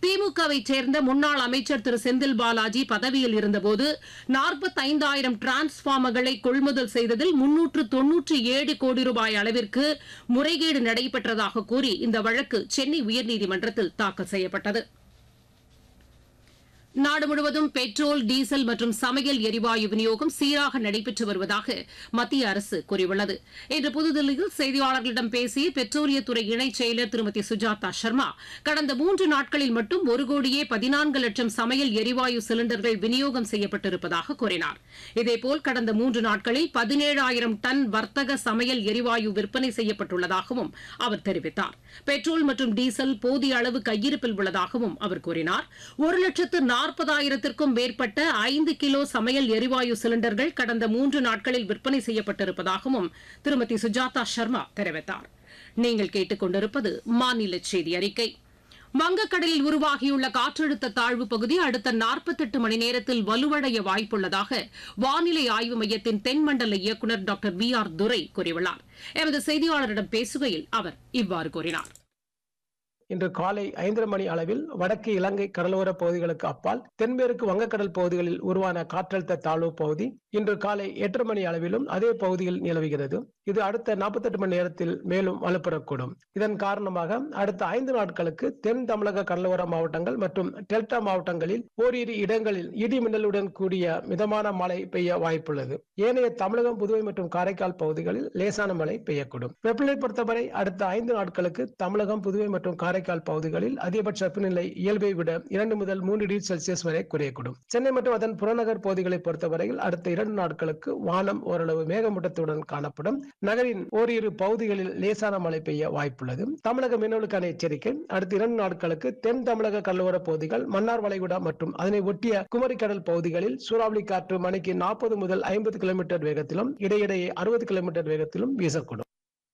திமுகவை சேர்ந்த முன்னாள் அமைச்சர் திரு செந்தில் பாலாஜி பதவியில் இருந்தபோது நாற்பத்தைந்தாயிரம் டிரான்ஸ்பார்மர்களை கொள்முதல் செய்ததில் முன்னூற்று தொன்னூற்றி ஏழு கோடி ரூபாய் அளவிற்கு முறைகேடு நடைபெற்றதாக கூறி இந்த வழக்கு சென்னை உயர்நீதிமன்றத்தில் தாக்கல் செய்யப்பட்டது நாடு முழுவதும் பெட்ரோல் டீசல் மற்றும் சமையல் எரிவாயு விநியோகம் சீராக நடைபெற்று வருவதாக மத்திய அரசு கூறியுள்ளது இன்று புதுதில்லியில் செய்தியாளர்களிடம் பேசிய பெட்ரோலியத்துறை இணைச் செயலர் திருமதி சுஜாதா சர்மா கடந்த மூன்று நாட்களில் மட்டும் ஒரு கோடியே பதினான்கு லட்சம் சமையல் எரிவாயு சிலிண்டர்கள் விநியோகம் செய்யப்பட்டிருப்பதாக கூறினார் இதேபோல் கடந்த மூன்று நாட்களில் பதினேழாயிரம் டன் வர்த்தக சமையல் எரிவாயு விற்பனை செய்யப்பட்டுள்ளதாகவும் அவர் தெரிவித்தார் பெட்ரோல் மற்றும் டீசல் போதிய அளவு கையிருப்பில் உள்ளதாகவும் அவர் கூறினார் ஒரு லட்சத்து நாற்பதாயிரத்திற்கும் மேற்பட்ட ஐந்து கிலோ சமையல் எரிவாயு சிலிண்டர்கள் கடந்த மூன்று நாட்களில் விற்பனை செய்யப்பட்டிருப்பதாகவும் திருமதி சுஜாதா சர்மா தெரிவித்தார் நீங்கள் கேட்டுக் கொண்டிருப்பது மாநில செய்தி அறிக்கை வங்கக்கடலில் உருவாகியுள்ள காற்றழுத்த தாழ்வு பகுதி அடுத்த நாற்பத்தெட்டு மணி நேரத்தில் வலுவடைய வாய்ப்புள்ளதாக வானிலை ஆய்வு மையத்தின் தென்மண்டல இயக்குநர் டாக்டர் வி ஆர் துரை கூறியுள்ளார் எமது செய்தியாளரிடம் பேசுகையில் அவர் இவ்வாறு கூறினார் இன்று காலை ஐந்தரை மணி அளவில் வடக்கு இலங்கை கடலோர பகுதிகளுக்கு அப்பால் தென்மேற்கு வங்கக்கடல் பகுதிகளில் உருவான காற்றழுத்த தாழ்வு பகுதி இன்று காலை எட்டு மணி அளவிலும் அதே பகுதியில் நிலவுகிறது இது அடுத்த நாற்பத்தெட்டு மணி நேரத்தில் மேலும் வலுப்பெறக்கூடும் இதன் காரணமாக அடுத்த ஐந்து நாட்களுக்கு தென் தமிழக கடலோர மாவட்டங்கள் மற்றும் டெல்டா மாவட்டங்களில் ஓரிரு இடங்களில் இடி மின்னலுடன் கூடிய மிதமான மழை பெய்ய வாய்ப்புள்ளது ஏனைய தமிழகம் புதுவை மற்றும் காரைக்கால் பகுதிகளில் லேசான மழை பெய்யக்கூடும் வெப்பநிலை பொறுத்தவரை அடுத்த ஐந்து நாட்களுக்கு தமிழகம் புதுவை மற்றும் காரைக்கால் பகுதிகளில் அதிகபட்ச வெப்பநிலை இயல்பை விட இரண்டு முதல் மூன்று டிகிரி செல்சியஸ் வரை குறையக்கூடும் சென்னை மற்றும் அதன் புறநகர் பகுதிகளை பொறுத்தவரையில் அடுத்த இரண்டு நாட்களுக்கு வானம் ஓரளவு மேகமூட்டத்துடன் காணப்படும் நகரின் ஓரிரு பகுதிகளில் லேசான மழை பெய்ய வாய்ப்புள்ளது தமிழக மீனவர்களுக்கான எச்சரிக்கை அடுத்த இரண்டு நாட்களுக்கு தென் தமிழக கடலோர பகுதிகள் மன்னார் வளைகுடா மற்றும் அதனை ஒட்டிய குமரிக்கடல் பகுதிகளில் சூறாவளி காற்று மணிக்கு நாற்பது முதல் ஐம்பது கிலோமீட்டர் வேகத்திலும் இடையிடையே அறுபது கிலோமீட்டர் வேகத்திலும் வீசக்கூடும்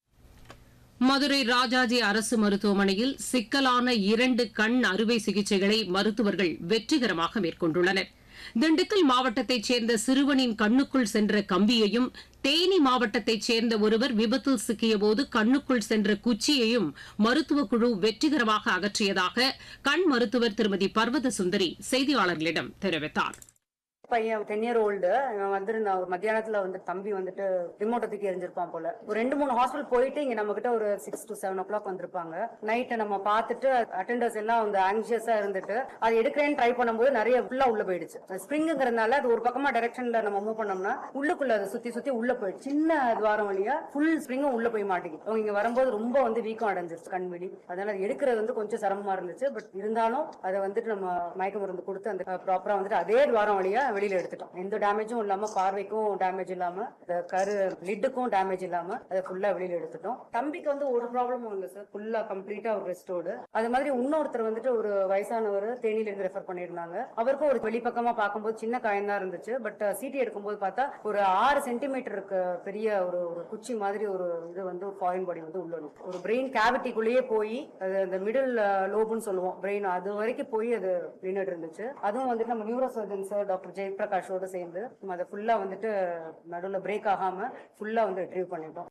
மதுரை ராஜாஜி அரசு மருத்துவமனையில் சிக்கலான இரண்டு கண் அறுவை சிகிச்சைகளை மருத்துவர்கள் வெற்றிகரமாக மேற்கொண்டுள்ளனர் திண்டுக்கல் மாவட்டத்தைச் சேர்ந்த சிறுவனின் கண்ணுக்குள் சென்ற கம்பியையும் தேனி மாவட்டத்தைச் சேர்ந்த ஒருவர் விபத்தில் சிக்கியபோது கண்ணுக்குள் சென்ற குச்சியையும் மருத்துவக் குழு வெற்றிகரமாக அகற்றியதாக கண் மருத்துவர் திருமதி பர்வத சுந்தரி செய்தியாளர்களிடம் தெரிவித்தார் பையன் டென் இயர் ஓல்டு இவன் வந்திருந்தான் ஒரு மத்தியானத்துல வந்து தம்பி வந்துட்டு ரிமோட்டை தூக்கி எரிஞ்சிருப்பான் போல ஒரு ரெண்டு மூணு ஹாஸ்பிட்டல் போயிட்டு இங்க நம்ம கிட்ட ஒரு six to seven o'clock வந்திருப்பாங்க நைட்டை நம்ம பார்த்துட்டு அட்டெண்டர்ஸ் எல்லாம் வந்து ஆங்ஷியஸா இருந்துட்டு அது எடுக்கிறேன்னு ட்ரை பண்ணும்போது நிறைய ஃபுல்லா உள்ள போயிடுச்சு ஸ்ப்ரிங்குங்கிறதுனால அது ஒரு பக்கமா டைரக்ஷன்ல நம்ம மூவ் பண்ணோம்னா உள்ளுக்குள்ள அதை சுத்தி சுத்தி உள்ள போயிடுச்சு சின்ன துவாரம் வழியா ஃபுல் ஸ்ப்ரிங்கும் உள்ள போய் மாட்டேங்குது அவங்க இங்க வரும்போது ரொம்ப வந்து வீக்கம் அடைஞ்சிருச்சு கண் வெளி அதனால அது எடுக்கிறது வந்து கொஞ்சம் சிரமமா இருந்துச்சு பட் இருந்தாலும் அதை வந்துட்டு நம்ம மயக்க மருந்து கொடுத்து அந்த ப்ராப்பரா வந்துட்டு அதே துவாரம் வழியா வெளியில எடுத்துட்டோம் எந்த டேமேஜும் இல்லாம பார்வைக்கும் டேமேஜ் இல்லாம இந்த கரு லிட்டுக்கும் டேமேஜ் இல்லாம அதை ஃபுல்லா வெளியில எடுத்துட்டோம் தம்பிக்கு வந்து ஒரு ப்ராப்ளமும் இல்லை சார் ஃபுல்லா கம்ப்ளீட்டா ஒரு ரெஸ்டோடு அது மாதிரி இன்னொருத்தர் வந்துட்டு ஒரு வயசானவர் தேனியில இருந்து ரெஃபர் பண்ணியிருந்தாங்க அவருக்கும் ஒரு வெளிப்பக்கமா பார்க்கும்போது சின்ன காயம் தான் இருந்துச்சு பட் சிடி எடுக்கும்போது பார்த்தா ஒரு ஆறு சென்டிமீட்டருக்கு பெரிய ஒரு ஒரு குச்சி மாதிரி ஒரு இது வந்து ஒரு ஃபாரின் பாடி வந்து உள்ள ஒரு பிரெயின் கேவிட்டிக்குள்ளேயே போய் அது அந்த மிடில் லோபுன்னு சொல்லுவோம் பிரெயின் அது வரைக்கும் போய் அது நின்றுட்டு இருந்துச்சு அதுவும் வந்துட்டு நம்ம நியூரோ சர்ஜன் சார் டாக்டர் ஜெயபிரகாஷோட சேர்ந்து நம்ம அதை ஃபுல்லா வந்துட்டு நடுவில் பிரேக் ஆகாம ஃபுல்லா வந்து ரிட்ரீவ் பண்ணிட்டோம்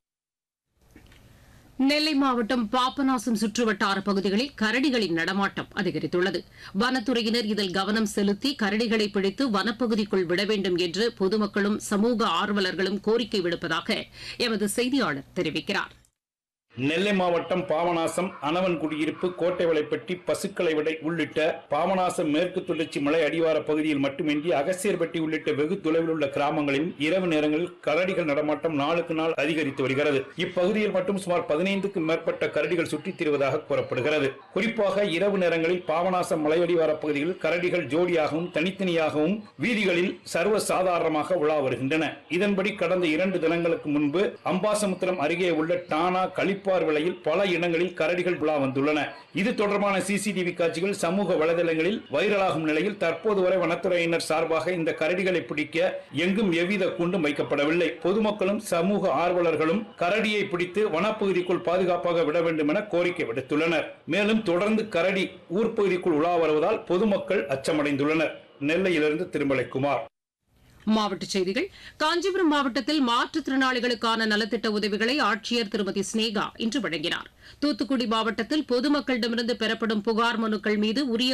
நெல்லை மாவட்டம் பாபநாசம் சுற்றுவட்டார பகுதிகளில் கரடிகளின் நடமாட்டம் அதிகரித்துள்ளது வனத்துறையினர் இதில் கவனம் செலுத்தி கரடிகளை பிடித்து வனப்பகுதிக்குள் விட வேண்டும் என்று பொதுமக்களும் சமூக ஆர்வலர்களும் கோரிக்கை விடுப்பதாக எமது செய்தியாளர் தெரிவிக்கிறார் நெல்லை மாவட்டம் பாபநாசம் அனவன் குடியிருப்பு கோட்டை வலைப்பட்டி பசுக்களை விடை உள்ளிட்ட பாபநாசம் மேற்கு தொடர்ச்சி மலை அடிவார பகுதியில் மட்டுமின்றி அகசியர்பட்டி உள்ளிட்ட வெகு தொலைவில் உள்ள கிராமங்களில் இரவு நேரங்களில் கரடிகள் நடமாட்டம் நாளுக்கு நாள் அதிகரித்து வருகிறது இப்பகுதியில் மட்டும் சுமார் பதினைந்துக்கும் மேற்பட்ட கரடிகள் சுற்றித் திரிவதாக கூறப்படுகிறது குறிப்பாக இரவு நேரங்களில் பாபநாசம் மலையடிவார பகுதிகளில் கரடிகள் ஜோடியாகவும் தனித்தனியாகவும் வீதிகளில் சர்வ சாதாரணமாக உலா வருகின்றன இதன்படி கடந்த இரண்டு தினங்களுக்கு முன்பு அம்பாசமுத்திரம் அருகே உள்ள டானா களிப்பார் விலையில் பல இடங்களில் கரடிகள் உலா வந்துள்ளன இது தொடர்பான சிசிடிவி காட்சிகள் சமூக வலைதளங்களில் வைரலாகும் நிலையில் தற்போது வரை வனத்துறையினர் சார்பாக இந்த கரடிகளை பிடிக்க எங்கும் எவ்வித குண்டும் வைக்கப்படவில்லை பொதுமக்களும் சமூக ஆர்வலர்களும் கரடியை பிடித்து வனப்பகுதிக்குள் பாதுகாப்பாக விட வேண்டும் என கோரிக்கை விடுத்துள்ளனர் மேலும் தொடர்ந்து கரடி ஊர்ப்பகுதிக்குள் உலா வருவதால் பொதுமக்கள் அச்சமடைந்துள்ளனர் நெல்லையிலிருந்து திருமலைக்குமார் மாவட்டச் செய்திகள் காஞ்சிபுரம் மாவட்டத்தில் மாற்றுத்திறனாளிகளுக்கான நலத்திட்ட உதவிகளை ஆட்சியர் திருமதி ஸ்னேகா இன்று வழங்கினார் தூத்துக்குடி மாவட்டத்தில் பொதுமக்களிடமிருந்து பெறப்படும் புகார் மனுக்கள் மீது உரிய